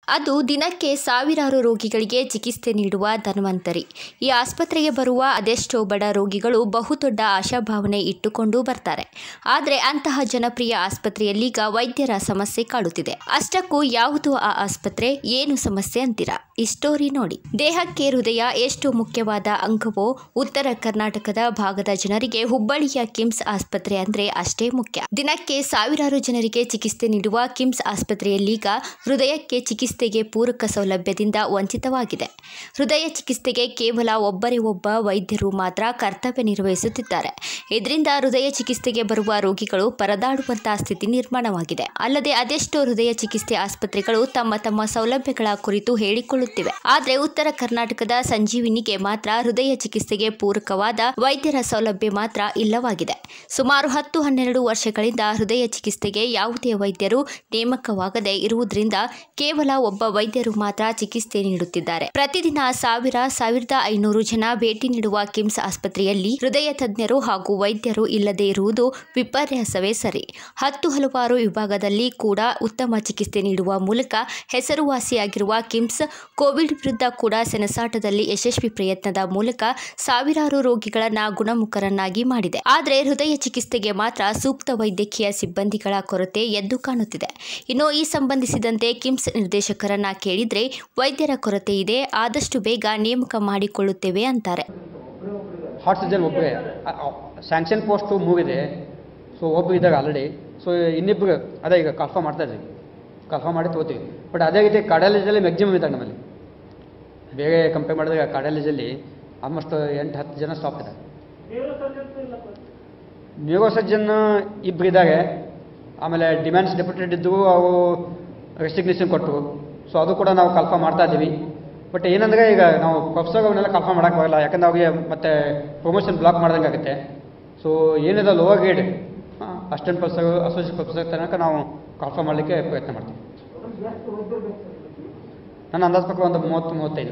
ಅದು ದಿನಕ್ಕೆ ಸಾವಿರಾರು ರೋಗಿಗಳಿಗೆ ಚಿಕಿತ್ಸೆ ನೀಡುವ ಧನ್ವಂತರಿ ಈ ಆಸ್ಪತ್ರೆಗೆ ಬರುವ ಅದೆಷ್ಟೋ ಬಡ ರೋಗಿಗಳು ಬಹುದೊಡ್ಡ ಆಶಾಭಾವನೆ ಇಟ್ಟುಕೊಂಡು ಬರ್ತಾರೆ ಆದರೆ ಅಂತಹ ಜನಪ್ರಿಯ ಆಸ್ಪತ್ರೆಯಲ್ಲೀಗ ವೈದ್ಯರ ಸಮಸ್ಯೆ ಕಾಡುತ್ತಿದೆ ಅಷ್ಟಕ್ಕೂ ಯಾವುದು ಆ ಆಸ್ಪತ್ರೆ ಏನು ಸಮಸ್ಯೆ ಅಂತೀರಾ ಈ ಸ್ಟೋರಿ ನೋಡಿ ದೇಹಕ್ಕೆ ಹೃದಯ ಎಷ್ಟು ಮುಖ್ಯವಾದ ಅಂಗವೋ ಉತ್ತರ ಕರ್ನಾಟಕದ ಭಾಗದ ಜನರಿಗೆ ಹುಬ್ಬಳ್ಳಿಯ ಕಿಮ್ಸ್ ಆಸ್ಪತ್ರೆ ಅಂದ್ರೆ ಅಷ್ಟೇ ಮುಖ್ಯ ದಿನಕ್ಕೆ ಸಾವಿರಾರು ಜನರಿಗೆ ಚಿಕಿತ್ಸೆ ನೀಡುವ ಕಿಮ್ಸ್ ಆಸ್ಪತ್ರೆಯಲ್ಲೀಗ ಹೃದಯಕ್ಕೆ ಚಿಕಿತ್ಸೆಗೆ ಪೂರಕ ಸೌಲಭ್ಯದಿಂದ ವಂಚಿತವಾಗಿದೆ ಹೃದಯ ಚಿಕಿತ್ಸೆಗೆ ಕೇವಲ ಒಬ್ಬರೇ ಒಬ್ಬ ವೈದ್ಯರು ಮಾತ್ರ ಕರ್ತವ್ಯ ನಿರ್ವಹಿಸುತ್ತಿದ್ದಾರೆ ಇದರಿಂದ ಹೃದಯ ಚಿಕಿತ್ಸೆಗೆ ಬರುವ ರೋಗಿಗಳು ಪರದಾಡುವಂತಹ ಸ್ಥಿತಿ ನಿರ್ಮಾಣವಾಗಿದೆ ಅಲ್ಲದೆ ಅದೆಷ್ಟೋ ಹೃದಯ ಚಿಕಿತ್ಸೆ ಆಸ್ಪತ್ರೆಗಳು ತಮ್ಮ ತಮ್ಮ ಸೌಲಭ್ಯಗಳ ಕುರಿತು ಹೇಳಿಕೊಳ್ಳುತ್ತಿವೆ ಆದರೆ ಉತ್ತರ ಕರ್ನಾಟಕದ ಸಂಜೀವಿನಿಗೆ ಮಾತ್ರ ಹೃದಯ ಚಿಕಿತ್ಸೆಗೆ ಪೂರಕವಾದ ವೈದ್ಯರ ಸೌಲಭ್ಯ ಮಾತ್ರ ಇಲ್ಲವಾಗಿದೆ ಸುಮಾರು ಹತ್ತು ಹನ್ನೆರಡು ವರ್ಷಗಳಿಂದ ಹೃದಯ ಚಿಕಿತ್ಸೆಗೆ ಯಾವುದೇ ವೈದ್ಯರು ನೇಮಕವಾಗದೆ ಇರುವುದರಿಂದ ಕೇವಲ ಒಬ್ಬ ವೈದ್ಯರು ಮಾತ್ರ ಚಿಕಿತ್ಸೆ ನೀಡುತ್ತಿದ್ದಾರೆ ಪ್ರತಿದಿನ ಸಾವಿರ ಸಾವಿರದ ಐನೂರು ಜನ ಭೇಟಿ ನೀಡುವ ಕಿಮ್ಸ್ ಆಸ್ಪತ್ರೆಯಲ್ಲಿ ಹೃದಯ ತಜ್ಞರು ಹಾಗೂ ವೈದ್ಯರು ಇಲ್ಲದೆ ಇರುವುದು ವಿಪರ್ಯಾಸವೇ ಸರಿ ಹತ್ತು ಹಲವಾರು ವಿಭಾಗದಲ್ಲಿ ಕೂಡ ಉತ್ತಮ ಚಿಕಿತ್ಸೆ ನೀಡುವ ಮೂಲಕ ಹೆಸರುವಾಸಿಯಾಗಿರುವ ಕಿಮ್ಸ್ ಕೋವಿಡ್ ವಿರುದ್ಧ ಕೂಡ ಸೆಣಸಾಟದಲ್ಲಿ ಯಶಸ್ವಿ ಪ್ರಯತ್ನದ ಮೂಲಕ ಸಾವಿರಾರು ರೋಗಿಗಳನ್ನ ಗುಣಮುಖರನ್ನಾಗಿ ಮಾಡಿದೆ ಆದರೆ ಹೃದಯ ಚಿಕಿತ್ಸೆಗೆ ಮಾತ್ರ ಸೂಕ್ತ ವೈದ್ಯಕೀಯ ಸಿಬ್ಬಂದಿಗಳ ಕೊರತೆ ಎದ್ದು ಕಾಣುತ್ತಿದೆ ಇನ್ನು ಈ ಸಂಬಂಧಿಸಿದಂತೆ ಕಿಮ್ಸ್ ನಿರ್ದೇಶಕರನ್ನ ಕೇಳಿದ್ರೆ ವೈದ್ಯರ ಕೊರತೆ ಇದೆ ಆದಷ್ಟು ಬೇಗ ನೇಮಕ ಮಾಡಿಕೊಳ್ಳುತ್ತೇವೆ ಅಂತಾರೆ ಹಾಟ್ ಸರ್ಜನ್ ಒಬ್ಬರೇ ಸ್ಯಾಂಕ್ಷನ್ ಪೋಸ್ಟು ಮುಗಿದೆ ಸೊ ಒಬ್ಬರು ಇದ್ದಾರೆ ಆಲ್ರೆಡಿ ಸೊ ಇನ್ನಿಬ್ಬರು ಅದೇ ಈಗ ಕನ್ಫರ್ಮ್ ಮಾಡ್ತಾ ಇದ್ವಿ ಕನ್ಫರ್ಮ್ ಮಾಡಿ ತೊಗೋತೀವಿ ಬಟ್ ಅದೇ ರೀತಿ ಕಾರ್ಡಿಯಾಲಜಿಯಲ್ಲಿ ಮ್ಯಾಕ್ಸಿಮಮ್ ಇದ್ದಾರೆ ನಮ್ಮಲ್ಲಿ ಬೇರೆ ಕಂಪೇರ್ ಮಾಡಿದ್ರೆ ಕಾರ್ಡಿಯಾಲಜಿಯಲ್ಲಿ ಆಲ್ಮೋಸ್ಟ್ ಎಂಟು ಹತ್ತು ಜನ ಸ್ಟಾಪ್ ಇದೆ ನ್ಯೂರೋ ಸರ್ಜನ್ ಇಬ್ಬರು ಇದ್ದಾರೆ ಆಮೇಲೆ ಡಿಮ್ಯಾಂಡ್ಸ್ ಡೆಪ್ಯೂಟೆಡ್ ಇದ್ದವು ಅವು ರೆಸಿಗ್ನೇಷನ್ ಕೊಟ್ಟರು ಸೊ ಅದು ಕೂಡ ನಾವು ಕನ್ಫರ್ಮ್ ಮಾಡ್ತಾ ಇದ್ದೀವಿ ಬಟ್ ಏನಂದರೆ ಈಗ ನಾವು ಪ್ರೊಫೆಸರ್ ಅವನ್ನೆಲ್ಲ ಕನ್ಫರ್ಮ್ ಮಾಡೋಕ್ಕೆ ಬರಲ್ಲ ಯಾಕಂದ್ರೆ ಅವ್ರಿಗೆ ಮತ್ತೆ ಪ್ರಮೋಷನ್ ಬ್ಲಾಕ್ ಮಾಡ್ದಂಗೆ ಆಗುತ್ತೆ ಸೊ ಏನಿದೆ lower grade assistant professor associate professor ತನಕ ನಾವು ಕನ್ಫರ್ಮ್ ಮಾಡಲಿಕ್ಕೆ ಪ್ರಯತ್ನ ಮಾಡ್ತೀವಿ ನನ್ನ ಅಂದಾಜು ಪ್ರಕಾರ ಒಂದು ಮೂವತ್ತು ಮೂವತ್ತೈದು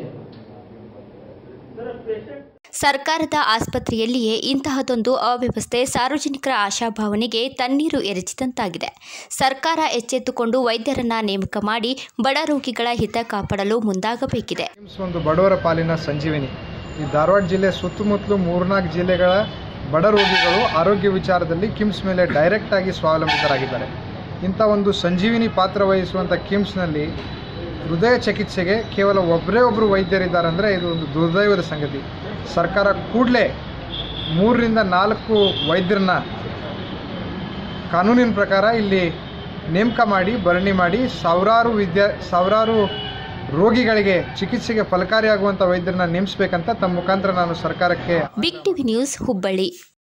ಸರ್ಕಾರದ ಆಸ್ಪತ್ರೆಯಲ್ಲಿಯೇ ಇಂತಹದೊಂದು ಅವ್ಯವಸ್ಥೆ ಸಾರ್ವಜನಿಕರ ಆಶಾಭಾವನೆಗೆ ತಣ್ಣೀರು ಎರಚಿದಂತಾಗಿದೆ ಸರ್ಕಾರ ಎಚ್ಚೆತ್ತುಕೊಂಡು ವೈದ್ಯರನ್ನ ನೇಮಕ ಮಾಡಿ ಬಡ ರೋಗಿಗಳ ಹಿತ ಕಾಪಾಡಲು ಮುಂದಾಗಬೇಕಿದೆ ಕಿಮ್ಸ್ ಒಂದು ಬಡವರ ಪಾಲಿನ ಸಂಜೀವಿನಿ ಈ ಧಾರವಾಡ ಜಿಲ್ಲೆ ಸುತ್ತಮುತ್ತಲು ಮೂರ್ನಾಲ್ಕು ಜಿಲ್ಲೆಗಳ ಬಡ ರೋಗಿಗಳು ಆರೋಗ್ಯ ವಿಚಾರದಲ್ಲಿ ಕಿಮ್ಸ್ ಮೇಲೆ ಡೈರೆಕ್ಟ್ ಆಗಿ ಸ್ವಾವಲಂಬಿತರಾಗಿದ್ದಾರೆ ಇಂಥ ಒಂದು ಸಂಜೀವಿನಿ ಪಾತ್ರ ವಹಿಸುವಂಥ ಕಿಮ್ಸ್ನಲ್ಲಿ ಹೃದಯ ಚಿಕಿತ್ಸೆಗೆ ಕೇವಲ ಒಬ್ಬರೇ ಒಬ್ಬರು ವೈದ್ಯರಿದ್ದಾರೆ ಅಂದರೆ ಇದು ಒಂದು ದುರ್ದೈವದ ಸಂಗತಿ ಸರ್ಕಾರ ಕೂಡಲೇ ಮೂರರಿಂದ ನಾಲ್ಕು ವೈದ್ಯರನ್ನ ಕಾನೂನಿನ ಪ್ರಕಾರ ಇಲ್ಲಿ ನೇಮಕ ಮಾಡಿ ಭರಣಿ ಮಾಡಿ ಸಾವಿರಾರು ವಿದ್ಯಾ ಸಾವಿರಾರು ರೋಗಿಗಳಿಗೆ ಚಿಕಿತ್ಸೆಗೆ ಫಲಕಾರಿಯಾಗುವಂಥ ವೈದ್ಯರನ್ನ ನೇಮಿಸಬೇಕಂತ ತಮ್ಮ ಮುಖಾಂತರ ನಾನು ಸರ್ಕಾರಕ್ಕೆ ಬಿಗ್ ಟಿವಿ ನ್ಯೂಸ್ ಹುಬ್ಬಳ್ಳಿ